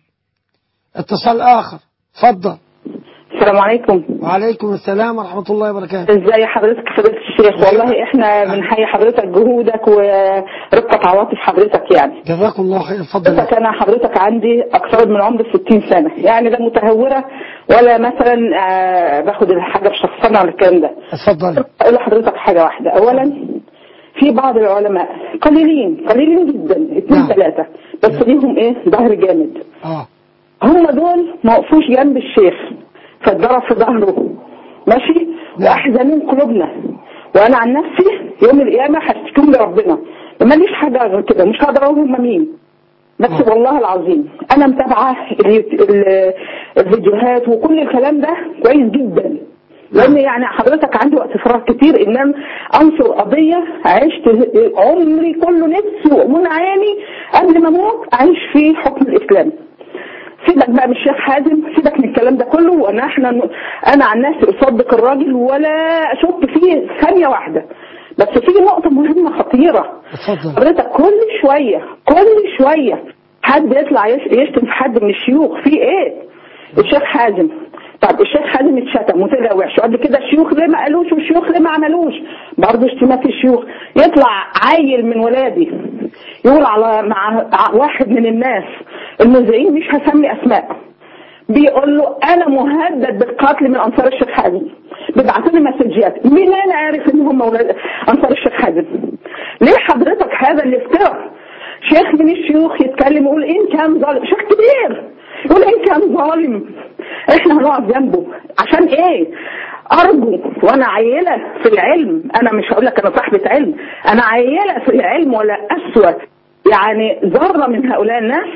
[SPEAKER 2] اتصال آخر تفضل
[SPEAKER 9] السلام عليكم
[SPEAKER 2] وعليكم السلام ورحمة الله وبركاته
[SPEAKER 9] ازاي حضرتك فضيلة الشيخ والله احنا بنحيي حضرتك جهودك ورقة عواطف حضرتك يعني
[SPEAKER 2] جزاكم الله خير اتفضل
[SPEAKER 9] حضرتك انا حضرتك عندي اكثر من عمر 60 سنة يعني لا متهورة ولا مثلا آه، باخد الحاجة بشخصنة ولا الكلام ده
[SPEAKER 2] اتفضل
[SPEAKER 9] اقول لحضرتك حاجة واحدة اولا في بعض العلماء قليلين قليلين جدا اثنين
[SPEAKER 2] نعم.
[SPEAKER 9] ثلاثة بس ليهم ايه ظهر جامد
[SPEAKER 2] اه
[SPEAKER 9] هم دول ما وقفوش جنب الشيخ فاتضرب في ظهره ماشي واحزنين قلوبنا وانا عن نفسي يوم القيامه هشتكيهم لربنا ماليش حاجه غير كده مش هقدر اقول هم مين بس
[SPEAKER 2] آه.
[SPEAKER 9] والله العظيم انا متابعه ال- ال- الفيديوهات وكل الكلام ده كويس جدا لان يعني حضرتك عندي وقت فراغ كتير ان انا انصر قضيه عشت عمري كله نفسي ومن عيني قبل ما اموت اعيش في حكم الاسلام سيبك بقى من الشيخ حازم سيبك من الكلام ده كله وانا احنا انا عن نفسي اصدق الراجل ولا اشك فيه ثانيه واحده بس في نقطه مهمه خطيره
[SPEAKER 2] اتفضل
[SPEAKER 9] حضرتك كل شويه كل شويه حد يطلع يش- يشتم في حد من الشيوخ في ايه الشيخ حازم طب الشيخ حازم اتشتم وطلع وحش قبل كده الشيوخ ليه ما قالوش والشيوخ ليه ما عملوش برضه اشتمات الشيوخ يطلع عيل من ولادي يقول على مع ع- واحد من الناس المذيعين مش هسمي اسماء بيقول له انا مهدد بالقتل من انصار الشيخ حازم بيبعتوا لي مسجات مين انا عارف ان هم ولاد انصار الشيخ حازم ليه حضرتك هذا الافتراء شيخ من الشيوخ يتكلم يقول ان كان ظالم شيخ كبير يقول ان كان ظالم احنا هنقف جنبه عشان ايه ارجو وانا عيله في العلم انا مش هقول لك انا صاحبه علم انا عيله في العلم ولا اسوأ يعني ذره من هؤلاء الناس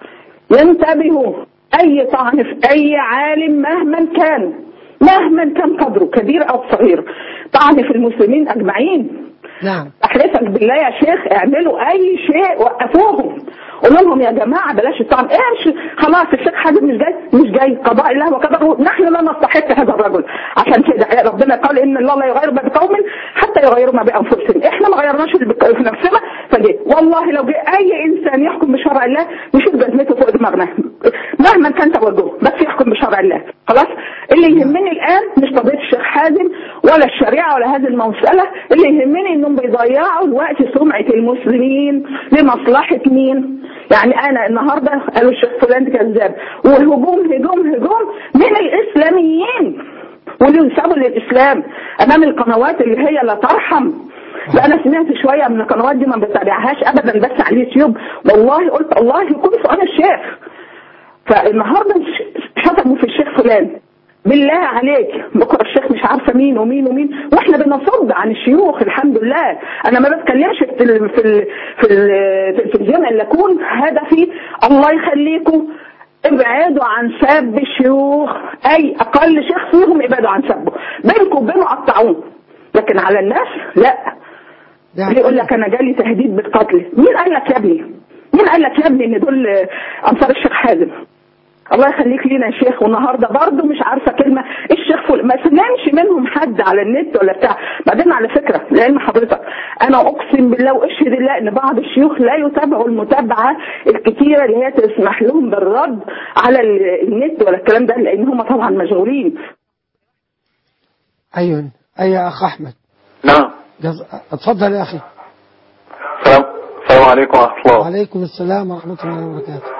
[SPEAKER 9] ينتبهوا اي طعن في اي عالم مهما كان مهما كان قدره كبير او صغير طعن في المسلمين اجمعين
[SPEAKER 2] نعم
[SPEAKER 9] احلفك بالله يا شيخ اعملوا اي شيء وقفوهم قولوا لهم يا جماعه بلاش الطعن ايش خلاص الشيخ حازم مش جاي مش جاي قضاء الله وقدره نحن لا نستحق هذا الرجل عشان كده ربنا قال ان الله لا يغير ما بقوم حتى يغيروا ما بانفسهم احنا ما غيرناش اللي بك- في نفسنا فجه والله لو جه اي انسان يحكم بشرع الله نشوف جزمته فوق دماغنا مهما كان توجهه بس يحكم بشرع الله خلاص اللي يهمني الان مش قضيه الشيخ حازم ولا الشريعه ولا هذه المساله اللي يهمني انهم بيضيعوا الوقت سمعه المسلمين لمصلحه مين يعني انا النهارده قالوا الشيخ فلان كذاب وهجوم هجوم هجوم من الاسلاميين واللي ينسبوا للاسلام امام القنوات اللي هي لا ترحم لا انا سمعت شويه من القنوات دي ما بتابعهاش ابدا بس على اليوتيوب والله قلت الله يكون سؤال الشيخ فالنهارده ش- شتموا في الشيخ فلان بالله عليك بكره الشيخ مش عارفه مين ومين ومين واحنا بنصد عن الشيوخ الحمد لله انا ما بتكلمش في ال في ال في التلفزيون الا اكون هدفي الله يخليكم ابعدوا عن سب الشيوخ اي اقل شيخ فيهم ابعدوا عن سبه بينكم وبينه قطعوه لكن على الناس لا
[SPEAKER 2] يعني
[SPEAKER 9] يقول لك انا جالي تهديد بالقتل مين قال لك يا ابني مين قال لك يا ابني ان دول انصار الشيخ حازم الله يخليك لينا يا شيخ والنهارده برضه مش عارفه كلمه الشيخ فل... ما سمعش منهم حد على النت ولا بتاع بعدين على فكره لعلم حضرتك انا اقسم بالله واشهد الله ان بعض الشيوخ لا يتابعوا المتابعه الكتيره اللي هي تسمح لهم بالرد على ال- النت ولا الكلام ده لان هم طبعا مشغولين
[SPEAKER 2] ايوه اي يا اخ احمد
[SPEAKER 10] نعم
[SPEAKER 2] جز... اتفضل يا اخي
[SPEAKER 10] السلام السلام عليكم ورحمة الله
[SPEAKER 2] وعليكم السلام ورحمه الله وبركاته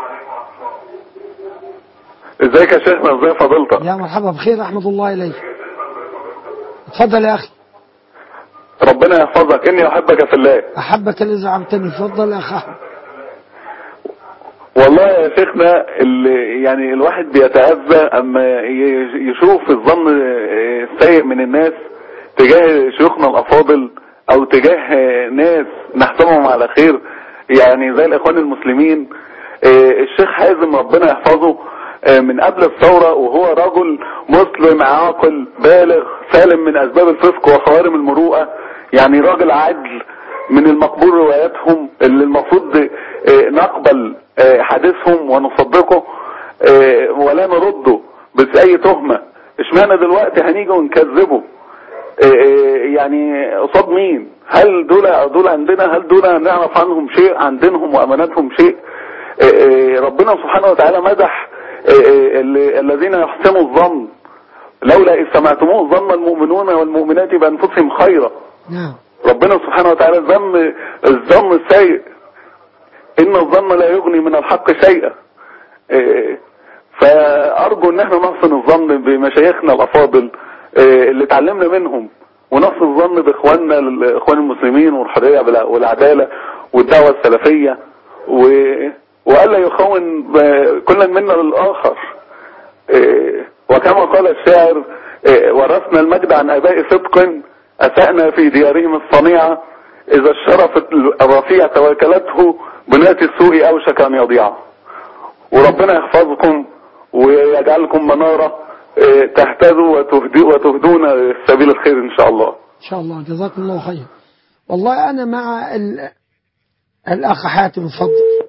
[SPEAKER 10] ازيك يا شيخنا ازي فضيلتك
[SPEAKER 2] يا مرحبا بخير رحمه الله اليك اتفضل يا اخي
[SPEAKER 10] ربنا يحفظك اني احبك في الله
[SPEAKER 2] احبك الذي زعمتني اتفضل يا اخ احمد
[SPEAKER 10] والله يا شيخنا اللي يعني الواحد بيتأذى اما ي- يشوف الظن السيء من الناس تجاه شيوخنا الافاضل او تجاه ناس نحسبهم على خير يعني زي الاخوان المسلمين آه، الشيخ حازم ربنا يحفظه آه، من قبل الثورة وهو رجل مسلم عاقل بالغ سالم من اسباب الفسق وخوارم المروءة يعني راجل عدل من المقبول رواياتهم اللي المفروض آه، نقبل آه، حديثهم ونصدقه آه، ولا نرده بس اي تهمة اشمعنى دلوقتي هنيجي ونكذبه إيه يعني قصاد مين هل دول دول عندنا هل دول نعرف عنهم شيء عن دينهم واماناتهم شيء إيه ربنا سبحانه وتعالى مدح إيه ال- الذين يحسنوا الظن لولا إذ سمعتموه ظن المؤمنون والمؤمنات بأنفسهم خيرا
[SPEAKER 2] نعم
[SPEAKER 10] ربنا سبحانه وتعالى ذم الظن السيء إن الظن لا يغني من الحق شيئا إيه، فأرجو إن احنا نحسن الظن بمشايخنا الأفاضل إيه، اللي اتعلمنا منهم ونحسن الظن بإخواننا الإخوان المسلمين والحرية بالع- والعدالة والدعوة السلفية و- وألا يخون ب- كل منا للآخر إيه، وكما قال الشاعر إيه، ورثنا المجد عن آباء صدق أسأنا في ديارهم الصنيعة إذا الشرف الرفيع توكلته بناة السوء أوشك أن يضيع وربنا يحفظكم ويجعلكم منارة إيه، تهتدوا وتهدي وتهدون سبيل الخير إن شاء الله
[SPEAKER 2] إن شاء الله جزاكم الله خير والله أنا مع ال... الأخ حاتم اتفضل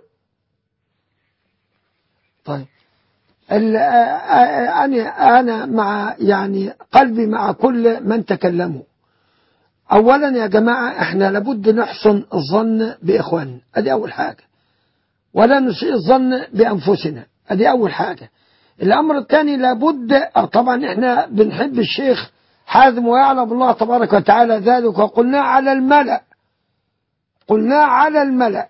[SPEAKER 2] طيب ال... أنا أنا مع يعني قلبي مع كل من تكلموا أولا يا جماعة احنا لابد نحسن الظن بإخواننا ادي أول حاجة ولا نسيء الظن بأنفسنا ادي أول حاجة الأمر الثاني لابد طبعا احنا بنحب الشيخ حازم ويعلم الله تبارك وتعالى ذلك وقلنا على الملأ قلنا على الملأ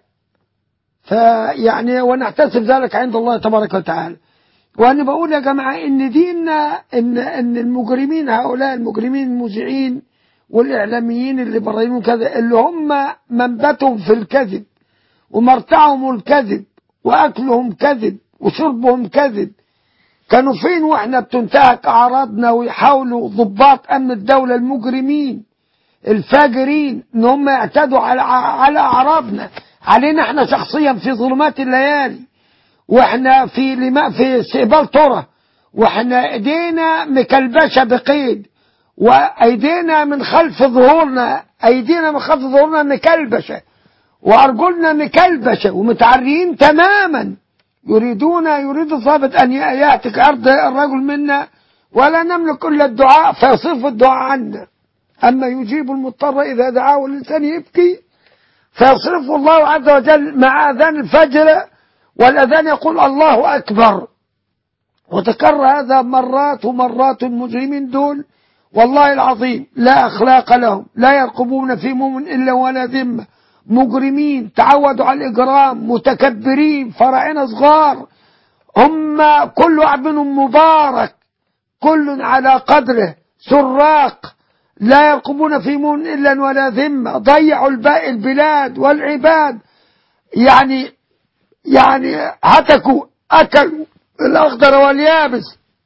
[SPEAKER 2] فيعني ونحتسب ذلك عند الله تبارك وتعالى وأنا بقول يا جماعة إن ديننا إن إن المجرمين هؤلاء المجرمين المذيعين والإعلاميين اللي برايين كذا اللي هم منبتهم في الكذب ومرتعهم الكذب وأكلهم كذب وشربهم كذب كانوا فين واحنا بتنتهك أعراضنا ويحاولوا ضباط أمن الدولة المجرمين الفاجرين ان هم يعتدوا على على أعراضنا علينا احنا شخصيا في ظلمات الليالي واحنا في لما في استقبال ترى واحنا ايدينا مكلبشه بقيد وايدينا من خلف ظهورنا ايدينا من خلف ظهورنا مكلبشه وارجلنا مكلبشه ومتعريين تماما يريدون يريد الضابط ان ياتك ارض الرجل منا ولا نملك الا الدعاء فيصرف الدعاء عنا اما يجيب المضطر اذا دعاه والانسان يبكي فيصرفه الله عز وجل مع اذان الفجر والاذان يقول الله اكبر وتكرر هذا مرات ومرات المجرمين دول والله العظيم لا اخلاق لهم لا يرقبون في مؤمن الا ولا ذمه مجرمين تعودوا على الاجرام متكبرين فراعنه صغار هم كل واحد منهم مبارك كل على قدره سراق لا يرقبون في مؤمن الا ولا ذمه ضيعوا الباقي البلاد والعباد يعني يعني هتكوا اكلوا الاخضر واليابس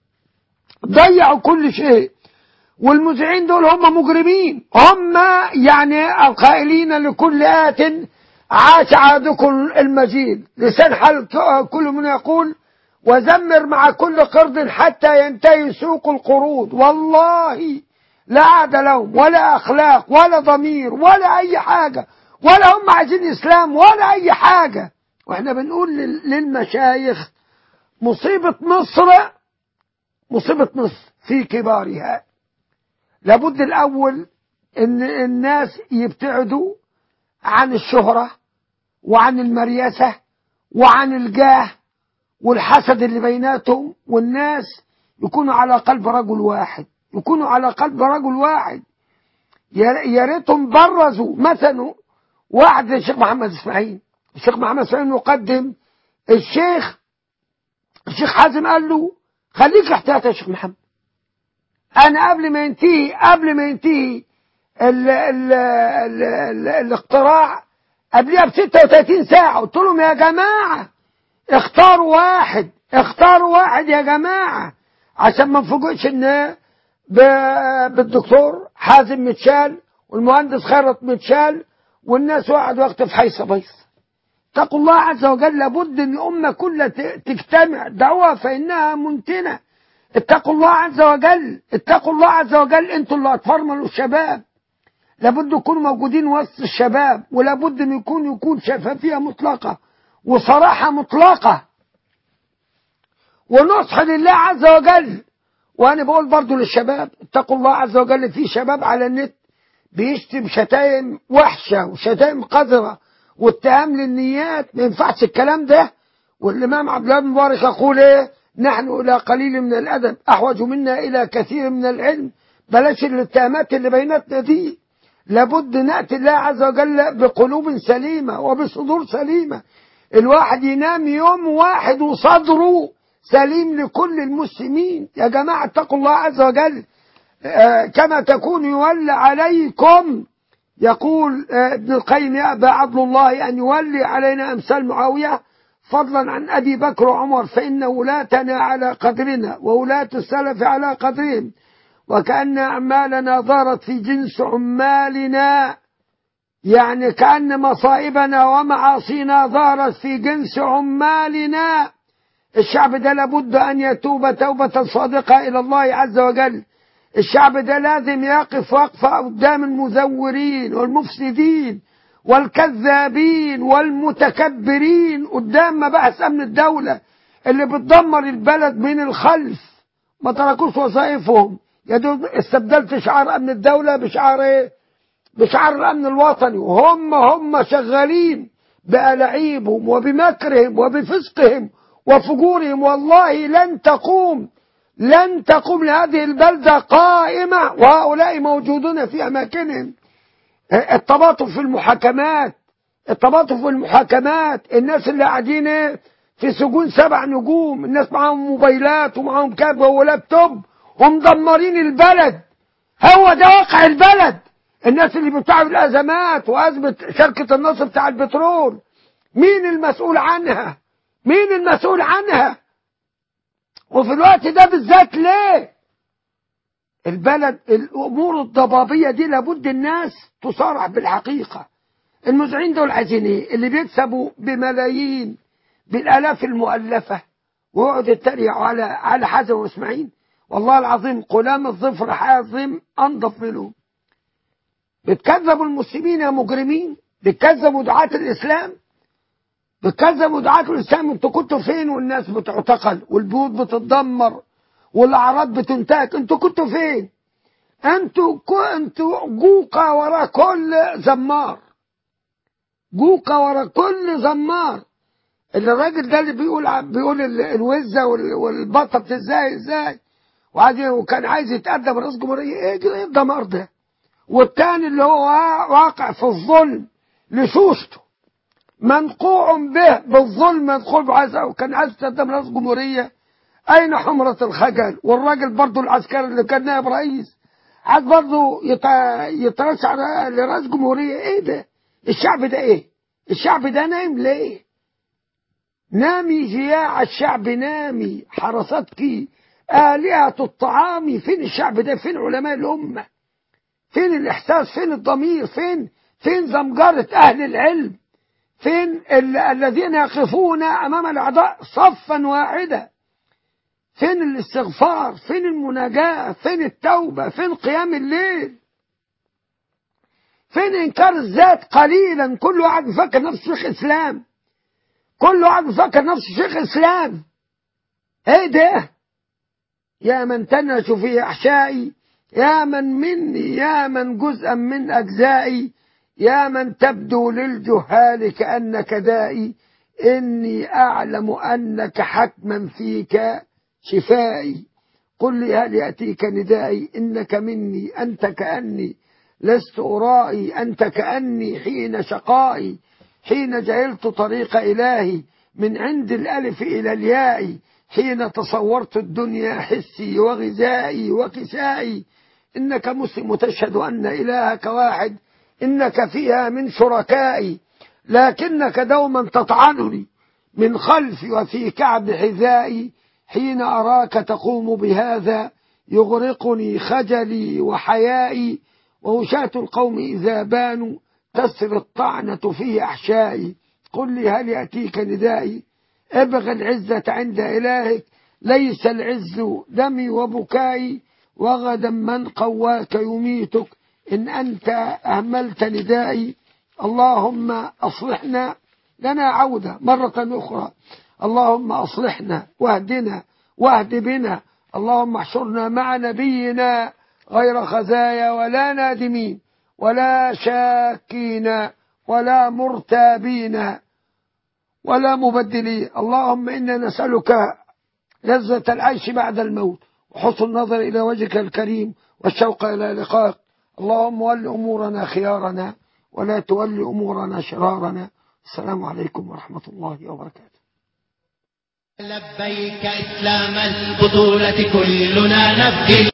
[SPEAKER 2] ضيعوا كل شيء والمذيعين دول هم مجرمين هم يعني القائلين لكل آت عاش عهدكم المجيد لسان حال كل من يقول وزمر مع كل قرض حتى ينتهي سوق القروض والله لا عاد لهم ولا أخلاق ولا ضمير ولا أي حاجة ولا هم عايزين إسلام ولا أي حاجة وإحنا بنقول للمشايخ مصيبة مصر مصيبة مصر في كبارها لابد الأول إن الناس يبتعدوا عن الشهرة وعن المريسة وعن الجاه والحسد اللي بيناتهم والناس يكونوا على قلب رجل واحد يكونوا على قلب رجل واحد يا ريتهم برزوا مثلا واحد زي الشيخ محمد اسماعيل الشيخ محمد اسماعيل مقدم الشيخ الشيخ حازم قال له خليك احتياط يا شيخ محمد انا قبل ما ينتهي قبل ما ينتهي ال ال ال ال الاقتراع قبلها ب 36 ساعة قلت لهم يا جماعة اختاروا واحد اختاروا واحد يا جماعة عشان ما نفوجئش ان بالدكتور حازم متشال والمهندس خيرت متشال والناس واحد وقت في حيصة بيص اتقوا الله عز وجل لابد ان الامة كلها تجتمع دعوها فانها منتنه اتقوا الله عز وجل اتقوا الله عز وجل انتوا اللي هتفرملوا الشباب لابد يكونوا موجودين وسط الشباب ولابد ان يكون يكون شفافيه مطلقه وصراحه مطلقه ونصح لله عز وجل وانا بقول برضو للشباب اتقوا الله عز وجل في شباب على النت بيشتم شتايم وحشة وشتايم قذرة واتهام للنيات ما ينفعش الكلام ده والإمام عبد الله بن مبارك يقول إيه نحن إلى قليل من الأدب أحوج منا إلى كثير من العلم بلاش الاتهامات اللي بيناتنا دي لابد نأتي الله عز وجل بقلوب سليمة وبصدور سليمة الواحد ينام يوم واحد وصدره سليم لكل المسلمين يا جماعة اتقوا الله عز وجل آه، كما تكون يولى عليكم يقول آه، ابن القيم يأبى عدل الله أن يولي علينا أمثال معاوية فضلا عن أبي بكر وعمر فإن ولاتنا على قدرنا وولاة السلف على قدرهم وكأن أعمالنا ضارت في جنس عمالنا يعني كأن مصائبنا ومعاصينا ضارت في جنس عمالنا الشعب ده لابد أن يتوب توبة صادقة إلى الله عز وجل الشعب ده لازم يقف وقفة قدام المزورين والمفسدين والكذابين والمتكبرين قدام مباحث أمن الدولة اللي بتدمر البلد من الخلف ما تركوش وظائفهم يا دوب استبدلت شعار أمن الدولة بشعار إيه؟ بشعار الأمن الوطني وهم هم شغالين بألاعيبهم وبمكرهم وبفسقهم وفجورهم والله لن تقوم لن تقوم لهذه البلدة قائمة وهؤلاء موجودون في أماكنهم التباطؤ في المحاكمات التباطؤ في المحاكمات الناس اللي قاعدين إيه؟ في سجون سبع نجوم الناس معاهم موبايلات ومعاهم كاب ولابتوب ومدمرين البلد هو ده واقع البلد الناس اللي بتعب الأزمات وأزمة شركة النصر بتاع البترول مين المسؤول عنها مين المسؤول عنها وفي الوقت ده بالذات ليه البلد الأمور الضبابية دي لابد الناس تصارح بالحقيقة المذيعين دول عايزين ايه اللي بيكسبوا بملايين بالآلاف المؤلفة ويقعدوا يتريقوا على على حسن واسماعيل والله العظيم قلام الظفر حازم أنظف منهم بتكذبوا المسلمين يا مجرمين بتكذبوا دعاة الإسلام بتكذبوا دعاة الإسلام انتوا كنتوا فين والناس بتعتقل والبيوت بتتدمر والأعراض بتنتهك انتوا كنتوا فين انتوا كو انتوا جوقة ورا كل زمار جوقة ورا كل زمار اللي الراجل ده اللي بيقول بيقول ال- الوزة وال- والبطة بتزاي ازاي وعايز وكان عايز يتقدم رئيس جمهورية ايه ايه الدمار ده والتاني اللي هو واقع في الظلم لشوشته منقوع به بالظلم مدخول به عايز كان عايز يتقدم رئيس جمهورية أين حمرة الخجل والراجل برضو العسكري اللي كان نائب رئيس عايز برضو يت- يترشح لرئيس جمهورية ايه ده الشعب ده ايه الشعب ده نايم ليه نامي جياع الشعب نامي حرستك آلهة الطعام فين الشعب ده فين علماء الأمة فين الإحساس فين الضمير فين فين زمجرة أهل العلم فين ال- الذين يقفون أمام الأعداء صفا واحدا فين الاستغفار فين المناجاة فين التوبة فين قيام الليل فين إنكار الذات قليلا كل واحد بيفكر نفسه شيخ إسلام كل واحد بيفكر نفسه شيخ إسلام إيه ده يا من تنهش في أحشائي يا من مني يا من جزءا من أجزائي يا من تبدو للجهال كأنك دائي إني أعلم أنك حتما فيك شفائي قل لي هل يأتيك ندائي إنك مني أنت كأني لست أرائي أنت كأني حين شقائي حين جعلت طريق إلهي من عند الألف إلى الياء حين تصورت الدنيا حسي وغذائي وكسائي إنك مسلم تشهد أن إلهك واحد إنك فيها من شركائي لكنك دوما تطعنني من خلفي وفي كعب حذائي حين أراك تقوم بهذا يغرقني خجلي وحيائي ووشاة القوم إذا بانوا تسر الطعنة في أحشائي قل لي هل يأتيك ندائي ابغ العزة عند إلهك ليس العز دمي وبكائي وغدا من قواك يميتك إن أنت أهملت ندائي اللهم أصلحنا لنا عودة مرة أخرى اللهم أصلحنا واهدنا واهد بنا اللهم احشرنا مع نبينا غير خزايا ولا نادمين ولا شاكين ولا مرتابين ولا مبدلين اللهم إنا نسألك لذة العيش بعد الموت وحسن النظر إلى وجهك الكريم والشوق إلى لقائك اللهم ول أمورنا خيارنا ولا تول أمورنا شرارنا السلام عليكم ورحمة الله وبركاته
[SPEAKER 1] لبيك إسلام البطولة كلنا نبكي